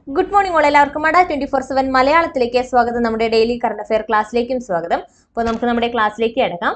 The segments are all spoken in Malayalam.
ഗുഡ് മോർണിംഗ് ഓൾ എല്ലാവർക്കും അഡ ട്വന്റി ഫോർ സെവൻ മലയാളത്തിലേക്ക് സ്വാഗതം നമ്മുടെ ഡെയിലി കറണ്ട് അഫയർ ക്ലാസ്സിലേക്കും സ്വാഗതം അപ്പോൾ നമുക്ക് നമ്മുടെ ക്ലാസ്സിലേക്ക് കിടക്കാം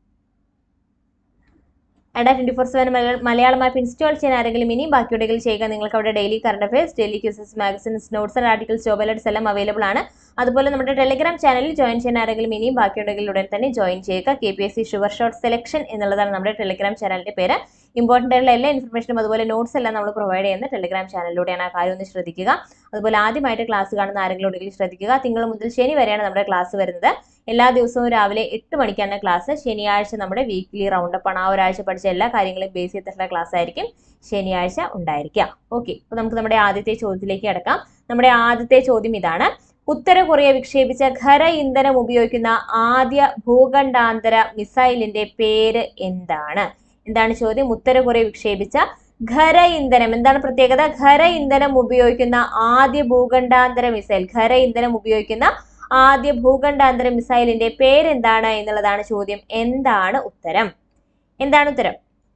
അഡ twenty four seven Malayalam app install ചെയ്യാൻ ആരെങ്കിലും ഇനിയും ബാക്കിയുണ്ടെങ്കിൽ ചെയ്യുക നിങ്ങൾക്ക് അവിടെ daily current affairs daily quizzes magazines notes and articles job alerts എല്ലാം അവൈലബിൾ ആണ് അതുപോലെ നമ്മുടെ ടെലിഗ്രാം ചാനലിൽ ജോയിൻ ചെയ്യാൻ ആരെങ്കിലും ഇനിയും ബാക്കിയുണ്ടെങ്കിൽ ഉടൻ തന്നെ ജോയിൻ ചെയ്യുക K P S C sugar short selection എന്നുള്ളതാണ് നമ്മുടെ ടെലിഗ്രാം ചാനലിന്റെ പേര് ഇമ്പോർട്ടൻ്റ് ആയിട്ടുള്ള എല്ലാ ഇൻഫർമേഷനും അതുപോലെ നോട്ട്സ് എല്ലാം നമ്മൾ പ്രൊവൈഡ് ചെയ്യുന്ന ടെലിഗ്രാം ചാനലിലൂടെയാണ് ആ കാര്യം ഒന്ന് ശ്രദ്ധിക്കുക അതുപോലെ ആദ്യമായിട്ട് ക്ലാസ് കാണുന്ന ആരെങ്കിലും ഉണ്ടെങ്കിൽ ശ്രദ്ധിക്കുക തിങ്കൾ മുതൽ ശനി വരെയാണ് നമ്മുടെ ക്ലാസ് വരുന്നത് എല്ലാ ദിവസവും രാവിലെ എട്ട് മണിക്കാണ് ക്ലാസ് ശനിയാഴ്ച നമ്മുടെ വീക്ക്ലി റൗണ്ട് അപ്പ് ആണ് ആ ഒരാഴ്ച പഠിച്ച എല്ലാ കാര്യങ്ങളും ബേസ് ചെയ്തിട്ടുള്ള ക്ലാസ് ആയിരിക്കും ശനിയാഴ്ച ഉണ്ടായിരിക്കുക ഓക്കെ അപ്പോൾ നമുക്ക് നമ്മുടെ ആദ്യത്തെ ചോദ്യത്തിലേക്ക് കിടക്കാം നമ്മുടെ ആദ്യത്തെ ചോദ്യം ഇതാണ് ഉത്തര കൊറിയ വിക്ഷേപിച്ച ഖര ഇന്ധനം ഉപയോഗിക്കുന്ന ആദ്യ ഭൂഖണ്ഡാന്തര മിസൈലിന്റെ പേര് എന്താണ് എന്താണ് ചോദ്യം ഉത്തര കൊറിയ വിക്ഷേപിച്ച ഖര ഇന്ധനം എന്താണ് പ്രത്യേകത ഖര ഇന്ധനം ഉപയോഗിക്കുന്ന ആദ്യ ഭൂഖണ്ഡാന്തര മിസൈൽ ഖര ഇന്ധനം ഉപയോഗിക്കുന്ന ആദ്യ ഭൂഖണ്ഡാന്തര മിസൈലിന്റെ പേരെന്താണ് എന്നുള്ളതാണ് ചോദ്യം എന്താണ് ഉത്തരം എന്താണ് ഉത്തരം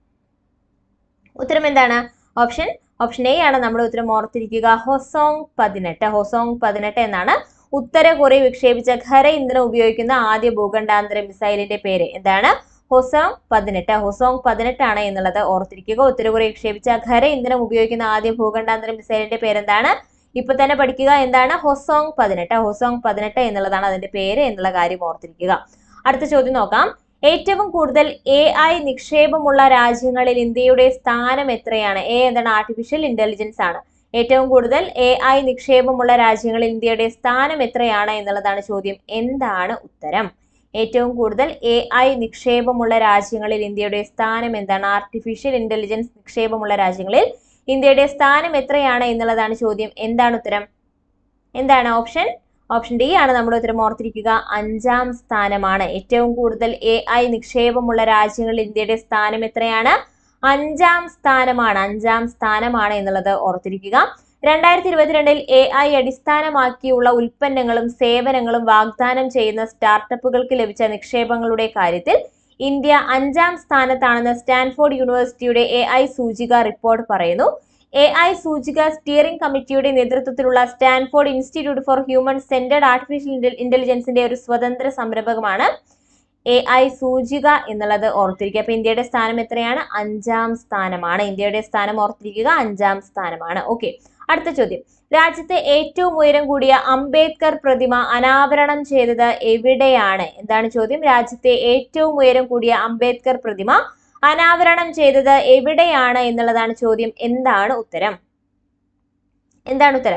ഉത്തരം എന്താണ് ഓപ്ഷൻ ഓപ്ഷൻ എ ആണ് നമ്മുടെ ഉത്തരം ഓർത്തിരിക്കുക ഹൊസോങ് പതിനെട്ട് ഹൊസോങ് പതിനെട്ട് എന്നാണ് ഉത്തര കൊറിയ വിക്ഷേപിച്ച ഖര ഇന്ധനം ഉപയോഗിക്കുന്ന ആദ്യ ഭൂഖണ്ഡാന്തര മിസൈലിന്റെ പേര് എന്താണ് ഹൊസോങ് പതിനെട്ട് ഹൊസോങ് പതിനെട്ടാണ് എന്നുള്ളത് ഓർത്തിരിക്കുക ഉത്തര കൊറിയ വിക്ഷേപിച്ച ഖര ഇന്ധനം ഉപയോഗിക്കുന്ന ആദ്യ ഭൂഖണ്ഡാന്തര മിസൈലിന്റെ പേരെന്താണ് ഇപ്പൊ തന്നെ പഠിക്കുക എന്താണ് ഹൊസോങ് പതിനെട്ട് ഹൊസോങ് പതിനെട്ട് എന്നുള്ളതാണ് അതിന്റെ പേര് എന്നുള്ള കാര്യം ഓർത്തിരിക്കുക അടുത്ത ചോദ്യം നോക്കാം ഏറ്റവും കൂടുതൽ എ ഐ നിക്ഷേപമുള്ള രാജ്യങ്ങളിൽ ഇന്ത്യയുടെ സ്ഥാനം എത്രയാണ് എ എന്താണ് ആർട്ടിഫിഷ്യൽ ഇന്റലിജൻസ് ആണ് ഏറ്റവും കൂടുതൽ എ ഐ നിക്ഷേപമുള്ള രാജ്യങ്ങളിൽ ഇന്ത്യയുടെ സ്ഥാനം എത്രയാണ് എന്നുള്ളതാണ് ചോദ്യം എന്താണ് ഉത്തരം ഏറ്റവും കൂടുതൽ എ ഐ നിക്ഷേപമുള്ള രാജ്യങ്ങളിൽ ഇന്ത്യയുടെ സ്ഥാനം എന്താണ് ആർട്ടിഫിഷ്യൽ ഇന്റലിജൻസ് നിക്ഷേപമുള്ള രാജ്യങ്ങളിൽ ഇന്ത്യയുടെ സ്ഥാനം എത്രയാണ് എന്നുള്ളതാണ് ചോദ്യം എന്താണ് ഉത്തരം എന്താണ് ഓപ്ഷൻ ഓപ്ഷൻ ഡി ആണ് നമ്മുടെ ഉത്തരം ഓർത്തിരിക്കുക അഞ്ചാം സ്ഥാനമാണ് ഏറ്റവും കൂടുതൽ എ ഐ നിക്ഷേപമുള്ള രാജ്യങ്ങളിൽ ഇന്ത്യയുടെ സ്ഥാനം എത്രയാണ് അഞ്ചാം സ്ഥാനമാണ് അഞ്ചാം സ്ഥാനമാണ് എന്നുള്ളത് ഓർത്തിരിക്കുക രണ്ടായിരത്തി ഇരുപത്തിരണ്ടിൽ എ ഐ അടിസ്ഥാനമാക്കിയുള്ള ഉൽപ്പന്നങ്ങളും സേവനങ്ങളും വാഗ്ദാനം ചെയ്യുന്ന സ്റ്റാർട്ടപ്പുകൾക്ക് ലഭിച്ച നിക്ഷേപങ്ങളുടെ കാര്യത്തിൽ ഇന്ത്യ അഞ്ചാം സ്ഥാനത്താണെന്ന് സ്റ്റാൻഫോർഡ് യൂണിവേഴ്സിറ്റിയുടെ എ ഐ സൂചിക റിപ്പോർട്ട് പറയുന്നു എ ഐ സൂചിക സ്റ്റിയറിംഗ് കമ്മിറ്റിയുടെ നേതൃത്വത്തിലുള്ള Stanford institute for human centred artificial ഇന്റലിജൻസിന്റെ ഒരു സ്വതന്ത്ര സംരംഭകമാണ് എ ഐ സൂചിക എന്നുള്ളത് ഓർത്തിരിക്കുക അപ്പൊ ഇന്ത്യയുടെ സ്ഥാനം എത്രയാണ് അഞ്ചാം സ്ഥാനമാണ് ഇന്ത്യയുടെ സ്ഥാനം ഓർത്തിരിക്കുക അഞ്ചാം സ്ഥാനമാണ് ഓക്കെ അടുത്ത ചോദ്യം രാജ്യത്തെ ഏറ്റവും ഉയരം കൂടിയ അംബേദ്കർ പ്രതിമ അനാവരണം ചെയ്തത് എവിടെയാണ് എന്താണ് ചോദ്യം രാജ്യത്തെ ഏറ്റവും ഉയരം കൂടിയ അംബേദ്കർ പ്രതിമ അനാവരണം ചെയ്തത് എവിടെയാണ് എന്നുള്ളതാണ് ചോദ്യം എന്താണ് ഉത്തരം എന്താണ് ഉത്തരം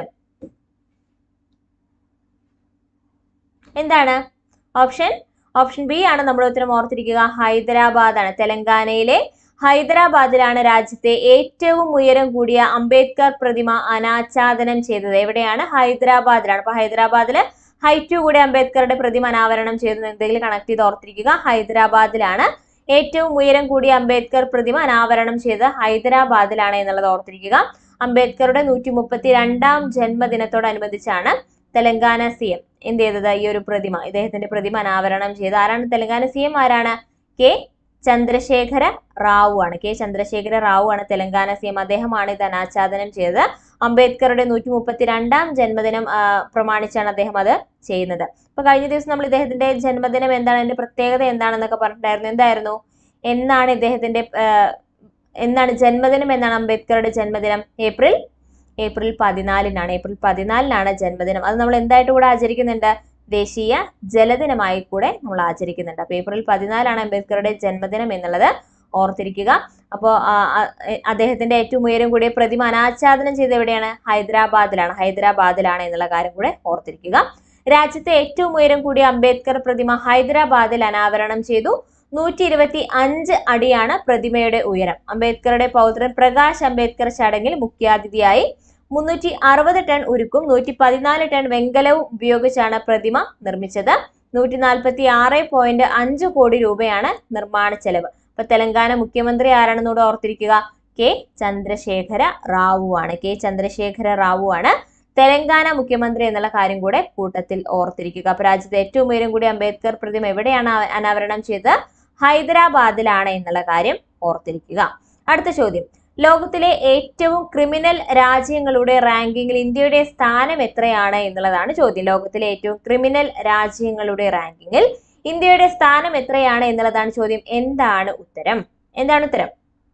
എന്താണ് ഓപ്ഷൻ ഓപ്ഷൻ ബി ആണ് നമ്മുടെ ഉത്തരം ഓർത്തിരിക്കുക ഹൈദരാബാദ് ആണ് തെലങ്കാനയിലെ ഹൈദരാബാദിലാണ് രാജ്യത്തെ ഏറ്റവും ഉയരം കൂടിയ അംബേദ്കർ പ്രതിമ അനാച്ഛാദനം ചെയ്തത് എവിടെയാണ് ഹൈദരാബാദിലാണ് അപ്പൊ ഹൈദരാബാദില് ഹൈറ്റ് കൂടിയ അംബേദ്കറുടെ പ്രതിമ അനാവരണം ചെയ്തത് എന്തെങ്കിലും കണക്ട് ചെയ്ത് ഓർത്തിരിക്കുക ഹൈദരാബാദിലാണ് ഏറ്റവും ഉയരം കൂടിയ അംബേദ്കർ പ്രതിമ അനാവരണം ചെയ്ത് ഹൈദരാബാദിലാണ് എന്നുള്ളത് ഓർത്തിരിക്കുക അംബേദ്കറുടെ നൂറ്റി മുപ്പത്തി രണ്ടാം ജന്മദിനത്തോടനുബന്ധിച്ചാണ് തെലങ്കാന സി എം എന്ത് ചെയ്തത് ഈ ഒരു പ്രതിമ ഇദ്ദേഹത്തിന്റെ പ്രതിമ അനാവരണം ചെയ്ത് ആരാണ് തെലങ്കാന സി എം ആരാണ് കെ ചന്ദ്രശേഖര റാവു ആണ് കെ ചന്ദ്രശേഖര റാവു ആണ് തെലങ്കാന സി എം അദ്ദേഹമാണ് ഇത് അനാച്ഛാദനം ചെയ്തത് അംബേദ്കറുടെ നൂറ്റി മുപ്പത്തി രണ്ടാം ജന്മദിനം പ്രമാണിച്ചാണ് അദ്ദേഹം അത് ചെയ്യുന്നത് അപ്പൊ കഴിഞ്ഞ ദിവസം നമ്മൾ ഇദ്ദേഹത്തിന്റെ ജന്മദിനം എന്താണ് അതിന്റെ പ്രത്യേകത എന്താണെന്നൊക്കെ പറഞ്ഞിട്ടുണ്ടായിരുന്നു എന്തായിരുന്നു എന്നാണ് ഇദ്ദേഹത്തിന്റെ എന്നാണ് ജന്മദിനം എന്നാണ് അംബേദ്കറുടെ ജന്മദിനം ഏപ്രിൽ ഏപ്രിൽ പതിനാലിനാണ് ഏപ്രിൽ പതിനാലിനാണ് ജന്മദിനം അത് നമ്മൾ എന്തായിട്ട് കൂടെ ആചരിക്കുന്നുണ്ട് ദേശീയ ജലദിനമായി കൂടെ നമ്മൾ ആചരിക്കുന്നുണ്ട് അപ്പൊ ഏപ്രിൽ പതിനാലാണ് അംബേദ്കറുടെ ജന്മദിനം എന്നുള്ളത് ഓർത്തിരിക്കുക അപ്പോൾ അദ്ദേഹത്തിന്റെ ഏറ്റവും ഉയരം കൂടിയ പ്രതിമ അനാച്ഛാദനം ചെയ്ത് എവിടെയാണ് ഹൈദരാബാദിലാണ് ഹൈദരാബാദിലാണ് എന്നുള്ള കാര്യം കൂടെ ഓർത്തിരിക്കുക രാജ്യത്തെ ഏറ്റവും ഉയരം കൂടിയ അംബേദ്കർ പ്രതിമ ഹൈദരാബാദിൽ അനാവരണം ചെയ്തു നൂറ്റി ഇരുപത്തി അഞ്ച് അടിയാണ് പ്രതിമയുടെ ഉയരം അംബേദ്കറുടെ പൗത്രൻ പ്രകാശ് അംബേദ്കർ ചടങ്ങിൽ മുഖ്യാതിഥിയായി മുന്നൂറ്റി അറുപത് ടൺ ഉരുക്കും നൂറ്റി പതിനാല് ടൺ വെങ്കലവും ഉപയോഗിച്ചാണ് പ്രതിമ നിർമ്മിച്ചത് നൂറ്റി നാൽപ്പത്തി ആറ് പോയിന്റ് അഞ്ച് കോടി രൂപയാണ് നിർമ്മാണ ചെലവ് ഇപ്പൊ തെലങ്കാന മുഖ്യമന്ത്രി ആരാണെന്നൂടെ ഓർത്തിരിക്കുക കെ ചന്ദ്രശേഖര റാവു ആണ് കെ ചന്ദ്രശേഖര റാവു ആണ് തെലങ്കാന മുഖ്യമന്ത്രി എന്നുള്ള കാര്യം കൂടെ കൂട്ടത്തിൽ ഓർത്തിരിക്കുക അപ്പൊ രാജ്യത്തെ ഏറ്റവും ഉയരം കൂടി അംബേദ്കർ പ്രതിമ എവിടെയാണ് അനാവരണം ചെയ്തത് ഹൈദരാബാദിലാണ് എന്നുള്ള കാര്യം ഓർത്തിരിക്കുക അടുത്ത ചോദ്യം ലോകത്തിലെ ഏറ്റവും ക്രിമിനൽ രാജ്യങ്ങളുടെ റാങ്കിങ്ങിൽ ഇന്ത്യയുടെ സ്ഥാനം എത്രയാണ് എന്നുള്ളതാണ് ചോദ്യം ലോകത്തിലെ ഏറ്റവും ക്രിമിനൽ രാജ്യങ്ങളുടെ റാങ്കിങ്ങിൽ ഇന്ത്യയുടെ സ്ഥാനം എത്രയാണ് എന്നുള്ളതാണ് ചോദ്യം എന്താണ് ഉത്തരം എന്താണ് ഉത്തരം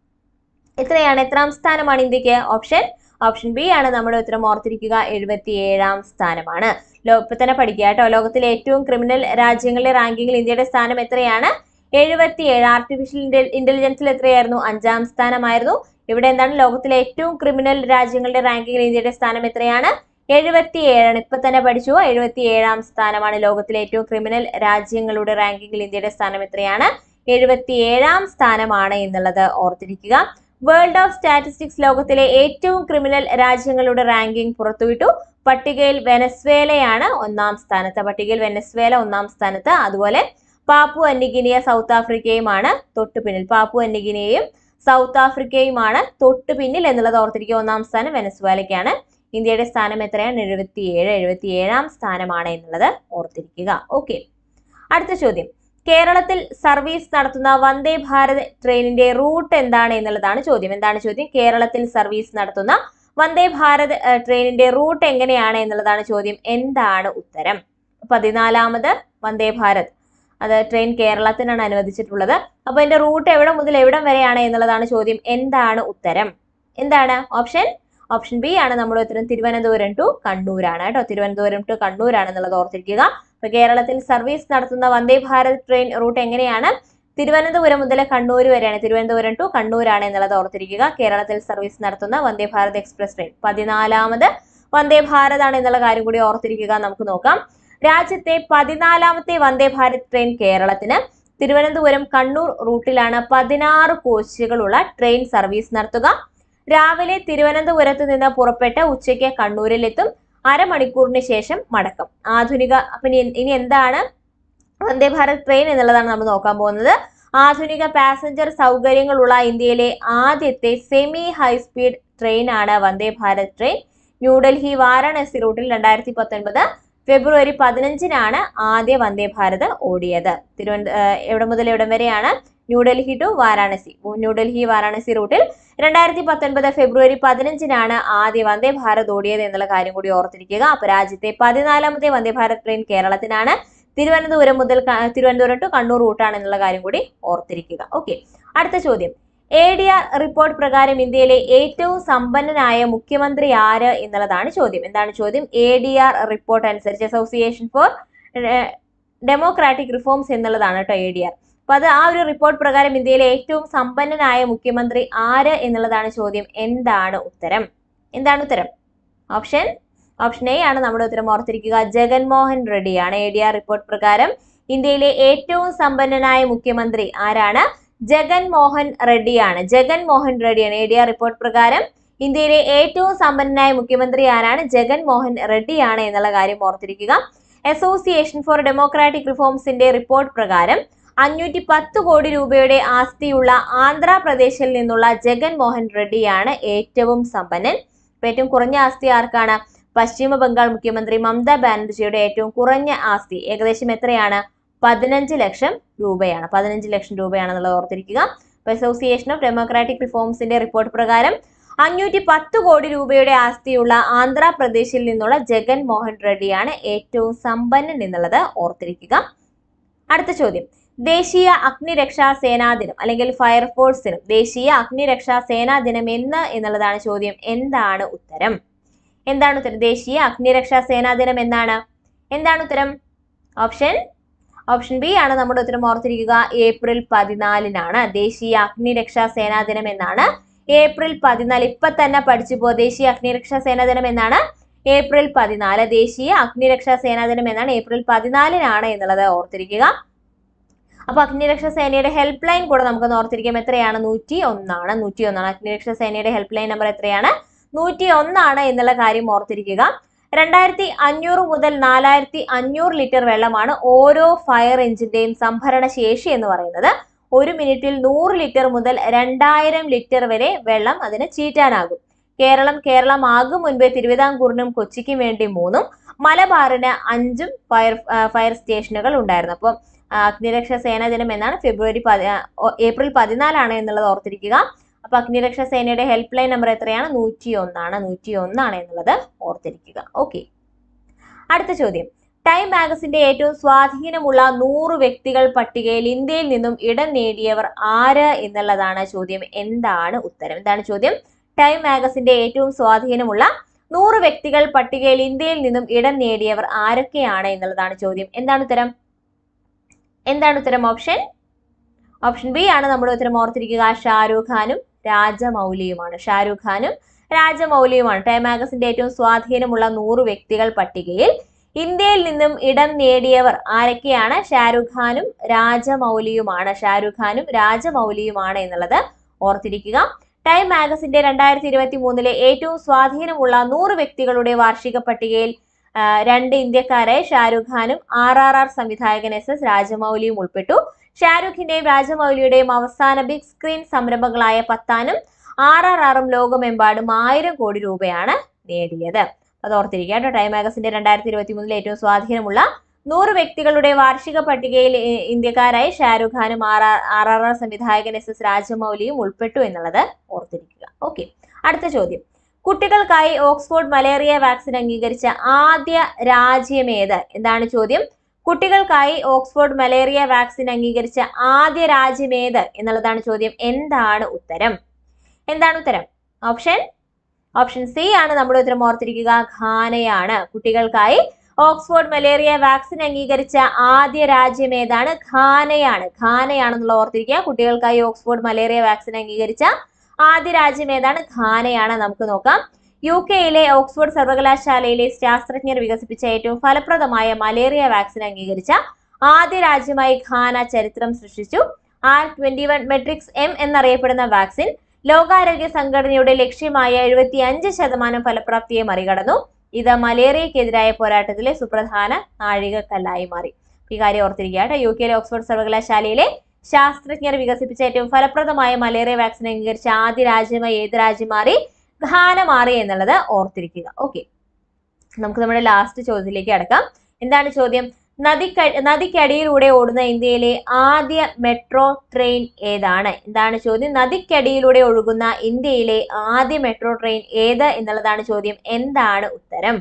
എത്രയാണ് എത്രാം സ്ഥാനമാണ് ഇന്ത്യക്ക് ഓപ്ഷൻ ഓപ്ഷൻ ബി ആണ് നമ്മുടെ ഉത്തരം ഓർത്തിരിക്കുക എഴുപത്തിയേഴാം സ്ഥാനമാണ് ലോ ഇപ്പൊ തന്നെ പഠിക്കുക കേട്ടോ ലോകത്തിലെ ഏറ്റവും ക്രിമിനൽ രാജ്യങ്ങളിലെ റാങ്കിങ്ങിൽ ഇന്ത്യയുടെ സ്ഥാനം എത്രയാണ് എഴുപത്തിയേഴ് ആർട്ടിഫിഷ്യൽ ഇന്റലിജൻസിൽ എത്രയായിരുന്നു അഞ്ചാം സ്ഥാനമായിരുന്നു ഇവിടെ എന്താണ് ലോകത്തിലെ ഏറ്റവും ക്രിമിനൽ രാജ്യങ്ങളുടെ റാങ്കിങ്ങിൽ ഇന്ത്യയുടെ സ്ഥാനം എത്രയാണ് എഴുപത്തിയേഴാണ് ഇപ്പൊ തന്നെ പഠിച്ചു എഴുപത്തിയേഴാം സ്ഥാനമാണ് ലോകത്തിലെ ഏറ്റവും ക്രിമിനൽ രാജ്യങ്ങളുടെ റാങ്കിങ്ങിൽ ഇന്ത്യയുടെ സ്ഥാനം എത്രയാണ് എഴുപത്തിയേഴാം സ്ഥാനമാണ് എന്നുള്ളത് ഓർത്തിരിക്കുക വേൾഡ് ഓഫ് സ്റ്റാറ്റിസ്റ്റിക്സ് ലോകത്തിലെ ഏറ്റവും ക്രിമിനൽ രാജ്യങ്ങളുടെ റാങ്കിംഗ് പുറത്തുവിട്ടു പട്ടികയിൽ വെനസ്വേലയാണ് ഒന്നാം സ്ഥാനത്ത് പട്ടികയിൽ വെനസ്വേല ഒന്നാം സ്ഥാനത്ത് അതുപോലെ പാപ്പു അന്നിഗിനിയ സൗത്ത് ആഫ്രിക്കയുമാണ് തൊട്ടു പിന്നിൽ പാപ്പു അന്നിഗിനിയയും സൗത്ത് ആഫ്രിക്കയുമാണ് തൊട്ടു പിന്നിൽ എന്നുള്ളത് ഓർത്തിരിക്കുക ഒന്നാം സ്ഥാനം വെനസ്വേലയ്ക്കാണ് ഇന്ത്യയുടെ സ്ഥാനം എത്രയാണ് എഴുപത്തിയേഴ് എഴുപത്തിയേഴാം സ്ഥാനമാണ് എന്നുള്ളത് ഓർത്തിരിക്കുക ഓക്കെ അടുത്ത ചോദ്യം കേരളത്തിൽ സർവീസ് നടത്തുന്ന വന്ദേ ഭാരത് ട്രെയിനിന്റെ റൂട്ട് എന്താണ് എന്നുള്ളതാണ് ചോദ്യം എന്താണ് ചോദ്യം കേരളത്തിൽ സർവീസ് നടത്തുന്ന വന്ദേ ഭാരത് ഏഹ്, ട്രെയിനിന്റെ റൂട്ട് എങ്ങനെയാണ് എന്നുള്ളതാണ് ചോദ്യം എന്താണ് ഉത്തരം പതിനാലാമത് വന്ദേ ഭാരത് അത് ട്രെയിൻ കേരളത്തിനാണ് അനുവദിച്ചിട്ടുള്ളത് അപ്പൊ അതിന്റെ റൂട്ട് എവിടെ മുതൽ എവിടം വരെയാണ് എന്നുള്ളതാണ് ചോദ്യം എന്താണ് ഉത്തരം എന്താണ് ഓപ്ഷൻ ഓപ്ഷൻ ബി ആണ് നമ്മുടെ ഉത്തരം തിരുവനന്തപുരം ടു കണ്ണൂരാണ് കേട്ടോ തിരുവനന്തപുരം ടു കണ്ണൂരാണ് എന്നുള്ളത് ഓർത്തിരിക്കുക അപ്പൊ കേരളത്തിൽ സർവീസ് നടത്തുന്ന വന്ദേ ഭാരത് ട്രെയിൻ റൂട്ട് എങ്ങനെയാണ് തിരുവനന്തപുരം മുതൽ കണ്ണൂർ വരെയാണ് തിരുവനന്തപുരം ടു കണ്ണൂരാണ് എന്നുള്ളത് ഓർത്തിരിക്കുക കേരളത്തിൽ സർവീസ് നടത്തുന്ന വന്ദേ ഭാരത് എക്സ്പ്രസ് ട്രെയിൻ പതിനാലാമത് വന്ദേ ഭാരത് ആണ് എന്നുള്ള കാര്യം കൂടി ഓർത്തിരിക്കുക നമുക്ക് നോക്കാം രാജ്യത്തെ പതിനാലാമത്തെ വന്ദേ ഭാരത് ട്രെയിൻ കേരളത്തിന് തിരുവനന്തപുരം കണ്ണൂർ റൂട്ടിലാണ് പതിനാറ് കോച്ചുകളുള്ള ട്രെയിൻ സർവീസ് നടത്തുക രാവിലെ തിരുവനന്തപുരത്ത് നിന്ന് പുറപ്പെട്ട് ഉച്ചയ്ക്ക് കണ്ണൂരിലെത്തും അരമണിക്കൂറിന് ശേഷം മടക്കം ആധുനിക അപ്പൊ ഇനി ഇനി എന്താണ് വന്ദേ ഭാരത് ട്രെയിൻ എന്നുള്ളതാണ് നമ്മൾ നോക്കാൻ പോകുന്നത് ആധുനിക പാസഞ്ചർ സൗകര്യങ്ങളുള്ള ഇന്ത്യയിലെ ആദ്യത്തെ സെമി ഹൈസ്പീഡ് ട്രെയിൻ ആണ് വന്ദേ ഭാരത് ട്രെയിൻ ന്യൂഡൽഹി വാരാണസി റൂട്ടിൽ രണ്ടായിരത്തി പത്തൊൻപത് ഫെബ്രുവരി പതിനഞ്ചിനാണ് ആദ്യ വന്ദേ ഭാരത് ഓടിയത് തിരുവനന്ത ഏഹ് എവിടെ മുതൽ എവിടം വരെയാണ് ന്യൂഡൽഹി ടു വാരാണസി ന്യൂഡൽഹി വാരാണസി റൂട്ടിൽ രണ്ടായിരത്തി പത്തൊൻപത് ഫെബ്രുവരി പതിനഞ്ചിനാണ് ആദ്യ വന്ദേ ഭാരത് ഓടിയത് എന്നുള്ള കാര്യം കൂടി ഓർത്തിരിക്കുക അപ്പൊ രാജ്യത്തെ പതിനാലാമത്തെ വന്ദേ ഭാരത് ട്രെയിൻ കേരളത്തിനാണ് തിരുവനന്തപുരം മുതൽ ക- തിരുവനന്തപുരം ടു കണ്ണൂർ റൂട്ടാണ് എന്നുള്ള കാര്യം കൂടി ഓർത്തിരിക്കുക ഓക്കെ അടുത്ത ചോദ്യം എ ഡി ആർ റിപ്പോർട്ട് പ്രകാരം ഇന്ത്യയിലെ ഏറ്റവും സമ്പന്നനായ മുഖ്യമന്ത്രി ആര് എന്നുള്ളതാണ് ചോദ്യം എന്താണ് ചോദ്യം എ ഡി ആർ റിപ്പോർട്ട് അനുസരിച്ച് അസോസിയേഷൻ ഫോർ ഡെമോക്രാറ്റിക് റിഫോംസ് എന്നുള്ളതാണ് കേട്ടോ എ ഡി ആർ അപ്പൊ അത് ആ ഒരു റിപ്പോർട്ട് പ്രകാരം ഇന്ത്യയിലെ ഏറ്റവും സമ്പന്നനായ മുഖ്യമന്ത്രി ആര് എന്നുള്ളതാണ് ചോദ്യം എന്താണ് ഉത്തരം എന്താണ് ഉത്തരം ഓപ്ഷൻ ഓപ്ഷൻ എ ആണ് നമ്മുടെ ഉത്തരം ഓർത്തിരിക്കുക ജഗൻമോഹൻ റെഡ്ഡിയാണ് എ ഡി ആർ റിപ്പോർട്ട് പ്രകാരം ഇന്ത്യയിലെ ഏറ്റവും സമ്പന്നനായ മുഖ്യമന്ത്രി ആരാണ് ജഗൻമോഹൻ റെഡ്ഡിയാണ് ജഗൻമോഹൻ റെഡ്ഡിയാണ് എ ഡി ആർ റിപ്പോർട്ട് പ്രകാരം ഇന്ത്യയിലെ ഏറ്റവും സമ്പന്നനായ മുഖ്യമന്ത്രി ആരാണ് ജഗൻമോഹൻ റെഡ്ഡിയാണ് എന്നുള്ള കാര്യം ഓർത്തിരിക്കുക അസോസിയേഷൻ ഫോർ ഡെമോക്രാറ്റിക് റിഫോംസിന്റെ റിപ്പോർട്ട് പ്രകാരം അഞ്ഞൂറ്റി പത്ത് കോടി രൂപയുടെ ആസ്തിയുള്ള ആന്ധ്രാപ്രദേശിൽ നിന്നുള്ള ജഗൻമോഹൻ റെഡ്ഡിയാണ് ഏറ്റവും സമ്പന്നൻ ഇപ്പൊ ഏറ്റവും കുറഞ്ഞ ആസ്തി ആർക്കാണ് പശ്ചിമ ബംഗാൾ മുഖ്യമന്ത്രി മമതാ ബാനർജിയുടെ ഏറ്റവും കുറഞ്ഞ ആസ്തി ഏകദേശം എത്രയാണ് പതിനഞ്ച് ലക്ഷം രൂപയാണ് പതിനഞ്ച് ലക്ഷം രൂപയാണെന്നുള്ളത് ഓർത്തിരിക്കുക അസോസിയേഷൻ ഓഫ് ഡെമോക്രാറ്റിക് റിഫോംസിന്റെ റിപ്പോർട്ട് പ്രകാരം അഞ്ഞൂറ്റി പത്ത് കോടി രൂപയുടെ ആസ്തിയുള്ള ആന്ധ്രാപ്രദേശിൽ നിന്നുള്ള ജഗൻ മോഹൻ റെഡ്ഡിയാണ് ഏറ്റവും സമ്പന്നൻ എന്നുള്ളത് ഓർത്തിരിക്കുക അടുത്ത ചോദ്യം ദേശീയ അഗ്നിരക്ഷാ സേനാ ദിനം അല്ലെങ്കിൽ ഫയർഫോഴ്സ് ദിനം ദേശീയ അഗ്നിരക്ഷാ സേനാ ദിനം എന്ന് എന്നുള്ളതാണ് ചോദ്യം എന്താണ് ഉത്തരം എന്താണ് ഉത്തരം ദേശീയ അഗ്നിരക്ഷാ സേനാ ദിനം എന്നാണ് എന്താണ് ഉത്തരം ഓപ്ഷൻ ഓപ്ഷൻ ബി ആണ് നമ്മുടെ ഉത്തരം ഓർത്തിരിക്കുക ഏപ്രിൽ പതിനാലിനാണ് ദേശീയ അഗ്നിരക്ഷാ സേനാ ദിനം എന്നാണ് ഏപ്രിൽ പതിനാല് ഇപ്പൊ തന്നെ പഠിച്ചു പോ ദേശീയ അഗ്നിരക്ഷാ സേനാ ദിനം എന്നാണ് ഏപ്രിൽ പതിനാല് ദേശീയ അഗ്നിരക്ഷാ സേനാ ദിനം എന്നാണ് ഏപ്രിൽ പതിനാലിനാണ് എന്നുള്ളത് ഓർത്തിരിക്കുക അപ്പൊ അഗ്നിരക്ഷാ സേനയുടെ ഹെൽപ്പ് ലൈൻ കൂടെ നമുക്ക് ഓർത്തിരിക്കാം എത്രയാണ് നൂറ്റി ഒന്നാണ് നൂറ്റി ഒന്നാണ് അഗ്നിരക്ഷാ സേനയുടെ ഹെൽപ്പ് ലൈൻ നമ്പർ എത്രയാണ് നൂറ്റി ഒന്നാണ് എന്നുള്ള കാര്യം ഓർത്തിരിക്കുക രണ്ടായിരത്തി അഞ്ഞൂറ് മുതൽ നാലായിരത്തി അഞ്ഞൂറ് ലിറ്റർ വെള്ളമാണ് ഓരോ ഫയർ എഞ്ചിന്റെയും സംഭരണ ശേഷി എന്ന് പറയുന്നത് ഒരു മിനിറ്റിൽ നൂറ് ലിറ്റർ മുതൽ രണ്ടായിരം ലിറ്റർ വരെ വെള്ളം അതിന് ചീറ്റാനാകും കേരളം കേരളമാകും മുൻപേ തിരുവിതാംകൂറിനും കൊച്ചിക്കും വേണ്ടി മൂന്നും മലബാറിന് അഞ്ചും ഫയർ ആ, ഫയർ സ്റ്റേഷനുകൾ ഉണ്ടായിരുന്നു അപ്പം ആ, അഗ്നിരക്ഷാ സേനാ ദിനം എന്നാണ് ഫെബ്രുവരി പതി ആ, ഓ- ഏപ്രിൽ പതിനാലാണ് എന്നുള്ളത് ഓർത്തിരിക്കുക അപ്പൊ അപ്പൊ അഗ്നിരക്ഷാ സേനയുടെ ഹെൽപ്പ് ലൈൻ നമ്പർ എത്രയാണ് നൂറ്റി ഒന്നാണ് നൂറ്റി ഒന്നാണ് എന്നുള്ളത് ഓർത്തിരിക്കുക ഓക്കെ അടുത്ത ചോദ്യം ടൈം മാഗസിന്റെ ഏറ്റവും സ്വാധീനമുള്ള നൂറ് വ്യക്തികൾ പട്ടികയിൽ ഇന്ത്യയിൽ നിന്നും ഇടം നേടിയവർ ആര് എന്നുള്ളതാണ് ചോദ്യം എന്താണ് ഉത്തരം എന്താണ് ചോദ്യം ടൈം മാഗസിന്റെ ഏറ്റവും സ്വാധീനമുള്ള നൂറ് വ്യക്തികൾ പട്ടികയിൽ ഇന്ത്യയിൽ നിന്നും ഇടം നേടിയവർ ആരൊക്കെയാണ് എന്നുള്ളതാണ് ചോദ്യം എന്താണ് ഉത്തരം എന്താണ് ഉത്തരം ഓപ്ഷൻ ഓപ്ഷൻ ബി ആണ് നമ്മുടെ ഉത്തരം ഓർത്തിരിക്കുക ഷാരൂഖ് ഖാനും രാജമൗലിയുമാണ് ഷാരൂഖ് ഖാനും രാജമൗലിയുമാണ് ടൈം മാഗസിന്റെ ഏറ്റവും സ്വാധീനമുള്ള നൂറ് വ്യക്തികൾ പട്ടികയിൽ ഇന്ത്യയിൽ നിന്നും ഇടം നേടിയവർ ആരൊക്കെയാണ് ഷാരൂഖ് ഖാനും രാജമൗലിയുമാണ് ഷാരൂഖ് ഖാനും രാജമൗലിയുമാണ് എന്നുള്ളത് ഓർത്തിരിക്കുക ടൈം മാഗസിന്റെ രണ്ടായിരത്തി ഇരുപത്തി മൂന്നിലെ ഏറ്റവും സ്വാധീനമുള്ള നൂറ് വ്യക്തികളുടെ വാർഷിക പട്ടികയിൽ ആ, രണ്ട് ഇന്ത്യക്കാരായ ഷാരൂഖ് ഖാനും ആർ ആർ ആർ സംവിധായകൻ എസ് എസ് രാജമൗലിയും ഉൾപ്പെട്ടു ഷാരൂഖിന്റെയും രാജമൗലിയുടെയും അവസാന ബിഗ് സ്ക്രീൻ സംരംഭങ്ങളായ പത്താനും ആർ ആർ ആറും ലോകമെമ്പാടും ആയിരം കോടി രൂപയാണ് നേടിയത് അത് ഓർത്തിരിക്കുക കേട്ടോ ടൈം മാഗസിന്റെ രണ്ടായിരത്തി ഇരുപത്തി മൂന്നിലെ ഏറ്റവും സ്വാധീനമുള്ള നൂറ് വ്യക്തികളുടെ വാർഷിക പട്ടികയിൽ ഇ- ഇന്ത്യക്കാരായി ഷാരൂഖ് ഖാനും R R R R R സംവിധായകൻ എസ് എസ് രാജമൗലിയും ഉൾപ്പെട്ടു എന്നുള്ളത് ഓർത്തിരിക്കുക ഓക്കെ അടുത്ത ചോദ്യം കുട്ടികൾക്കായി ഓക്സ്ഫോർഡ് മലേറിയ വാക്സിൻ അംഗീകരിച്ച ആദ്യ രാജ്യം ഏത് എന്താണ് ചോദ്യം കുട്ടികൾക്കായി ഓക്സ്ഫോർഡ് മലേറിയ വാക്സിൻ അംഗീകരിച്ച ആദ്യ രാജ്യം ഏത് എന്നുള്ളതാണ് ചോദ്യം എന്താണ് ഉത്തരം എന്താണ് ഉത്തരം ഓപ്ഷൻ ഓപ്ഷൻ സി ആണ് നമ്മുടെ ഉത്തരം ഓർത്തിരിക്കുക ഘാനയാണ് കുട്ടികൾക്കായി ഓക്സ്ഫോർഡ് മലേറിയ വാക്സിൻ അംഗീകരിച്ച ആദ്യ രാജ്യം ഏതാണ് ഘാനയാണ് ഘാനയാണെന്നുള്ള ഓർത്തിരിക്കുക കുട്ടികൾക്കായി ഓക്സ്ഫോർഡ് മലേറിയ വാക്സിൻ അംഗീകരിച്ച ആദ്യ രാജ്യം ഏതാണ് ഘാനയാണ് നമുക്ക് നോക്കാം യു കെയിലെ ഓക്സ്ഫോർഡ് സർവകലാശാലയിലെ ശാസ്ത്രജ്ഞർ വികസിപ്പിച്ച ഏറ്റവും ഫലപ്രദമായ മലേറിയ വാക്സിൻ അംഗീകരിച്ച ആദ്യ രാജ്യമായി ഘാന ചരിത്രം സൃഷ്ടിച്ചു R twenty one matrix M എന്നറിയപ്പെടുന്ന വാക്സിൻ ലോകാരോഗ്യ സംഘടനയുടെ ലക്ഷ്യമായ എഴുപത്തി അഞ്ച് ശതമാനം ഫലപ്രാപ്തിയെ മറികടന്നു ഇത് മലേറിയക്കെതിരായ പോരാട്ടത്തിലെ സുപ്രധാന നാഴികക്കല്ലായി മാറി ഈ കാര്യം ഓർത്തിരിക്കുക കേട്ടോ യു കെയിലെ ഓക്സ്ഫോർഡ് സർവകലാശാലയിലെ ശാസ്ത്രജ്ഞർ വികസിപ്പിച്ച ഏറ്റവും ഫലപ്രദമായ മലേറിയ വാക്സിൻ അംഗീകരിച്ച ആദ്യ രാജ്യമായി ഏത് രാജ്യം മാറി ഘാന മാറി എന്നുള്ളത് ഓർത്തിരിക്കുക ഓക്കെ നമുക്ക് നമ്മുടെ ലാസ്റ്റ് ചോദ്യത്തിലേക്ക് അടക്കാം എന്താണ് ചോദ്യം നദിക്ക നദിക്കടിയിലൂടെ ഓടുന്ന ഇന്ത്യയിലെ ആദ്യ മെട്രോ ട്രെയിൻ ഏതാണ് എന്താണ് ചോദ്യം നദിക്കടിയിലൂടെ ഒഴുകുന്ന ഇന്ത്യയിലെ ആദ്യ മെട്രോ ട്രെയിൻ ഏത് എന്നുള്ളതാണ് ചോദ്യം എന്താണ് ഉത്തരം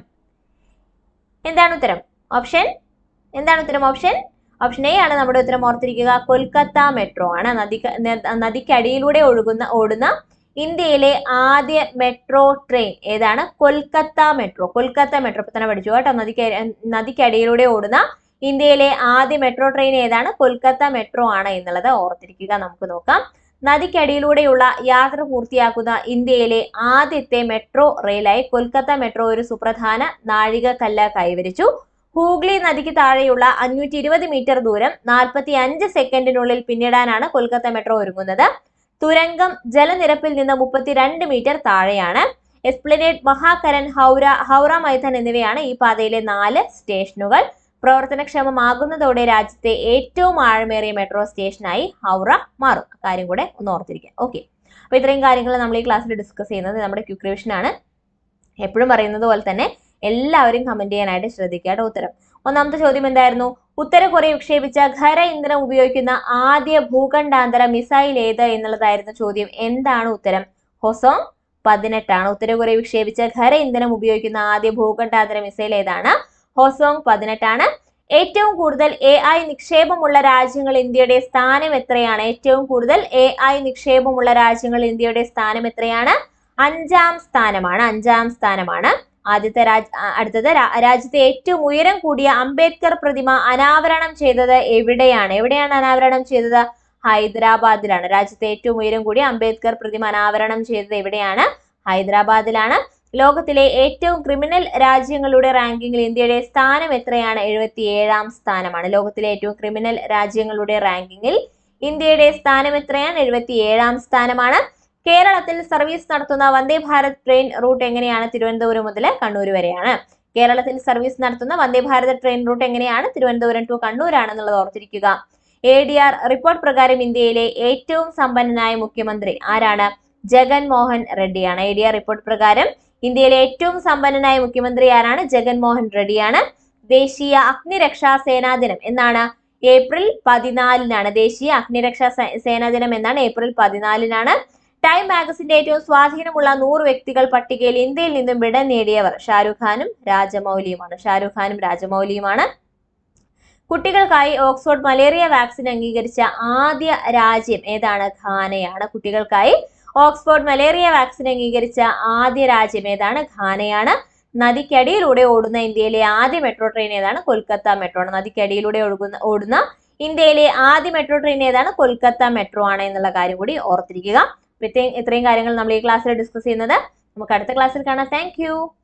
എന്താണ് ഉത്തരം ഓപ്ഷൻ എന്താണ് ഉത്തരം ഓപ്ഷൻ ഓപ്ഷൻ എ ആണ് നമ്മുടെ ഉത്തരം ഓർത്തിരിക്കുക കൊൽക്കത്ത മെട്രോ ആണ് നദി നദിക്കടിയിലൂടെ ഒഴുകുന്ന ഓടുന്ന ഇന്ത്യയിലെ ആദ്യ മെട്രോ ട്രെയിൻ ഏതാണ് കൊൽക്കത്ത മെട്രോ കൊൽക്കത്ത മെട്രോ ഇപ്പൊ തന്നെ പഠിച്ചു കേട്ടോ നദിക്ക് നദിക്കടിയിലൂടെ ഓടുന്ന ഇന്ത്യയിലെ ആദ്യ മെട്രോ ട്രെയിൻ ഏതാണ് കൊൽക്കത്ത മെട്രോ ആണ് എന്നുള്ളത് ഓർത്തിരിക്കുക നമുക്ക് നോക്കാം നദിക്കടിയിലൂടെയുള്ള യാത്ര പൂർത്തിയാക്കുന്ന ഇന്ത്യയിലെ ആദ്യത്തെ മെട്രോ റെയിലായി കൊൽക്കത്ത മെട്രോ ഒരു സുപ്രധാന നാഴികക്കല്ല് കൈവരിച്ചു ഹൂഗ്ലി നദിക്ക് താഴെയുള്ള അഞ്ഞൂറ്റി ഇരുപത് മീറ്റർ ദൂരം നാൽപ്പത്തി അഞ്ച് സെക്കൻഡിനുള്ളിൽ പിന്നിടാനാണ് കൊൽക്കത്ത മെട്രോ ഒരുങ്ങുന്നത് തുരങ്കം ജലനിരപ്പിൽ നിന്ന് മുപ്പത്തിരണ്ട് മീറ്റർ താഴെയാണ് എസ്പ്ലനേഡ് മഹാകരൻ ഹൗറ ഹൗറ മൈതാൻ എന്നിവയാണ് ഈ പാതയിലെ നാല് സ്റ്റേഷനുകൾ പ്രവർത്തനക്ഷമമാകുന്നതോടെ രാജ്യത്തെ ഏറ്റവും ആഴമേറിയ മെട്രോ സ്റ്റേഷനായി ഹൗറ മാറും കാര്യം കൂടെ ഒന്ന് ഓർത്തിരിക്കാം ഓക്കെ അപ്പോൾ ഇത്രയും കാര്യങ്ങൾ നമ്മൾ ഈ ക്ലാസ്സിൽ ഡിസ്കസ് ചെയ്യുന്നത് നമ്മുടെ ക്യുക്ക് റിവിഷനാണ് എപ്പോഴും പറയുന്നത് പോലെ തന്നെ എല്ലാവരും കമന്റ് ചെയ്യാനായിട്ട് ശ്രദ്ധിക്കുക കേട്ടോ ഉത്തരം ഒന്നാമത്തെ ചോദ്യം എന്തായിരുന്നു ഉത്തര കൊറിയ വിക്ഷേപിച്ച ഖര ഇന്ധനം ഉപയോഗിക്കുന്ന ആദ്യ ഭൂഖണ്ഡാന്തര മിസൈൽ ഏത് എന്നുള്ളതായിരുന്നു ചോദ്യം എന്താണ് ഉത്തരം ഹൊസോങ് പതിനെട്ടാണ് ഉത്തര കൊറിയ വിക്ഷേപിച്ച ഖര ഇന്ധനം ഉപയോഗിക്കുന്ന ആദ്യ ഭൂഖണ്ഡാന്തര മിസൈൽ ഏതാണ് ഹൊസോങ് പതിനെട്ടാണ് ഏറ്റവും കൂടുതൽ എ ഐ നിക്ഷേപമുള്ള രാജ്യങ്ങൾ ഇന്ത്യയുടെ സ്ഥാനം എത്രയാണ് ഏറ്റവും കൂടുതൽ എ ഐ നിക്ഷേപമുള്ള രാജ്യങ്ങൾ ഇന്ത്യയുടെ സ്ഥാനം എത്രയാണ് അഞ്ചാം സ്ഥാനമാണ് അഞ്ചാം സ്ഥാനമാണ് ആദ്യത്തെ രാജ് ആ, അടുത്തത് രാ- രാജ്യത്തെ ഏറ്റവും ഉയരം കൂടിയ അംബേദ്കർ പ്രതിമ അനാവരണം ചെയ്തത് എവിടെയാണ് എവിടെയാണ് അനാവരണം ചെയ്തത് ഹൈദരാബാദിലാണ് രാജ്യത്തെ ഏറ്റവും ഉയരം കൂടിയ അംബേദ്കർ പ്രതിമ അനാവരണം ചെയ്തത് എവിടെയാണ് ഹൈദരാബാദിലാണ് ലോകത്തിലെ ഏറ്റവും ക്രിമിനൽ രാജ്യങ്ങളുടെ റാങ്കിങ്ങിൽ ഇന്ത്യയുടെ സ്ഥാനം എത്രയാണ് എഴുപത്തിയേഴാം സ്ഥാനമാണ് ലോകത്തിലെ ഏറ്റവും ക്രിമിനൽ രാജ്യങ്ങളുടെ റാങ്കിങ്ങിൽ ഇന്ത്യയുടെ സ്ഥാനം എത്രയാണ് എഴുപത്തിയേഴാം സ്ഥാനമാണ് കേരളത്തിൽ സർവീസ് നടത്തുന്ന വന്ദേ ഭാരത് ട്രെയിൻ റൂട്ട് എങ്ങനെയാണ് തിരുവനന്തപുരം മുതൽ കണ്ണൂർ വരെയാണ് കേരളത്തിൽ സർവീസ് നടത്തുന്ന വന്ദേ ഭാരത് ട്രെയിൻ റൂട്ട് എങ്ങനെയാണ് തിരുവനന്തപുരം ടു കണ്ണൂരാണെന്നുള്ളത് ഓർത്തിരിക്കുക എ ഡി ആർ റിപ്പോർട്ട് പ്രകാരം ഇന്ത്യയിലെ ഏറ്റവും സമ്പന്നനായ മുഖ്യമന്ത്രി ആരാണ് ജഗൻമോഹൻ റെഡ്ഡിയാണ് എ ഡി ആർ റിപ്പോർട്ട് പ്രകാരം ഇന്ത്യയിലെ ഏറ്റവും സമ്പന്നനായ മുഖ്യമന്ത്രി ആരാണ് ജഗൻമോഹൻ റെഡ്ഡിയാണ് ദേശീയ അഗ്നിരക്ഷാ സേനാ ദിനം എന്നാണ് ഏപ്രിൽ പതിനാലിനാണ് ദേശീയ അഗ്നിരക്ഷാ സേ- സേനാ ദിനം എന്നാണ് ഏപ്രിൽ പതിനാലിനാണ് ടൈം മാഗസിന്റെ ഏറ്റവും സ്വാധീനമുള്ള നൂറ് വ്യക്തികൾ പട്ടികയിൽ ഇന്ത്യയിൽ നിന്നും ഇടം നേടിയവർ ഷാരൂഖ് ഖാനും രാജമൗലിയുമാണ് ഷാരൂഖ് ഖാനും രാജമൗലിയുമാണ് കുട്ടികൾക്കായി ഓക്സ്ഫോർഡ് മലേറിയ വാക്സിൻ അംഗീകരിച്ച ആദ്യ രാജ്യം ഏതാണ് ഘാനയാണ് കുട്ടികൾക്കായി ഓക്സ്ഫോർഡ് മലേറിയ വാക്സിൻ അംഗീകരിച്ച ആദ്യ രാജ്യം ഏതാണ് ഘാനയാണ് നദിക്കടിയിലൂടെ ഓടുന്ന ഇന്ത്യയിലെ ആദ്യ മെട്രോ ട്രെയിൻ ഏതാണ് കൊൽക്കത്ത മെട്രോ ആണ് നദിക്കടിയിലൂടെ ഒഴുകുന്ന ഓടുന്ന ഇന്ത്യയിലെ ആദ്യ മെട്രോ ട്രെയിൻ ഏതാണ് കൊൽക്കത്ത മെട്രോ ആണ് എന്നുള്ള കാര്യം കൂടി ഓർത്തിരിക്കുക ഇത്രയും ഇത്രയും കാര്യങ്ങൾ നമ്മൾ ഈ ക്ലാസ്സിൽ ഡിസ്കസ് ചെയ്യുന്നത് നമുക്ക് അടുത്ത ക്ലാസ്സിൽ കാണാം താങ്ക്